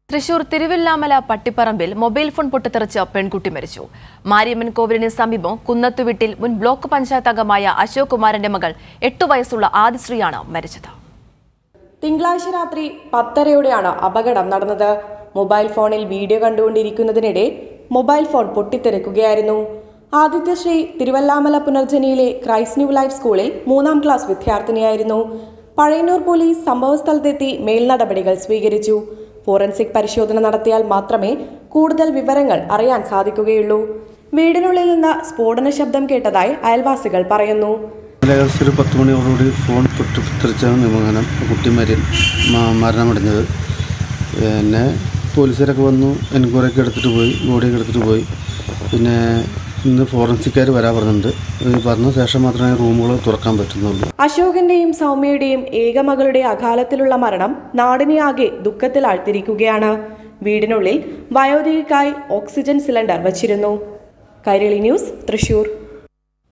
തൃശൂർ തിരുവില്ലാമല പട്ടിപ്പറമ്പിൽ mobile phone പൊട്ടിത്തെറിച്ച് പെൺകുട്ടി മരിച്ചു മാരിയമ്മൻ കോവിലിന് സമീപം കുന്നത്തുവിട്ടിൽ മുൻ ബ്ലോക്ക് പഞ്ചായത്ത് അംഗമായ അശോക് കുമാരന്റെ മകൾ എട്ടു വയസ്സുള്ള ആദിശ്രീയാണ് മരിച്ചത് തിങ്കളാഴ്ച രാത്രി പത്തരയോടെയാണ് അപകടം നടന്നത് മൊബൈൽ ഫോണിൽ വീഡിയോ കണ്ടുകൊണ്ടിരിക്കുന്നതിനിടെ മൊബൈൽ ഫോൺ പൊട്ടിത്തെറിക്കുകയായിരുന്നു ആദിത്യശ്രീ തിരുവല്ലാമല പുനർജനിയിലെ ക്രൈസ്റ്റ് ന്യൂ ലൈഫ് സ്കൂളിൽ മൂന്നാം ക്ലാസ് വിദ്യാർത്ഥിനിയായിരുന്നു പഴയന്നൂർ പോലീസ് സംഭവസ്ഥലത്തെത്തി മേൽനടപടികൾ സ്വീകരിച്ചു ഫോറൻസിക് പരിശോധന നടത്തിയാൽ മാത്രമേ കൂടുതൽ വിവരങ്ങൾ അറിയാൻ സാധിക്കുകയുള്ളൂ വീടിനുള്ളിൽ നിന്ന് സ്ഫോടന ശബ്ദം കേട്ടതായി അയൽവാസികൾ പറയുന്നു ഏകദേശം ഒരു പത്ത് മണിയോടുകൂടി ഫോൺ പൊട്ടിത്തെറിച്ചാണ് നിമകനം കുട്ടി മരിയൻ മ- മരണമടഞ്ഞത് പിന്നെ പോലീസുകാരൊക്കെ വന്നു എൻക്വയറിയൊക്കെ എടുത്തിട്ട് പോയി ബോഡിയൊക്കെ എടുത്തിട്ട് പോയി പിന്നെ ഇന്ന് ഫോറൻസിക്കാർ വരാൻ പറഞ്ഞിട്ടുണ്ട് ഈ പറഞ്ഞ ശേഷം മാത്രമേ റൂമുകൾ തുറക്കാൻ പറ്റുന്നുള്ളൂ അശോകന്റെയും സൗമ്യയുടെയും ഏകമകളുടെ അകാലത്തിലുള്ള മരണം നാടിനെ ആകെ ദുഃഖത്തിലാഴ്ത്തിരിക്കുകയാണ് വീടിനുള്ളിൽ വയോധികയ്ക്കായി ഓക്സിജൻ സിലിണ്ടർ വച്ചിരുന്നു കൈരളി ന്യൂസ് തൃശൂർ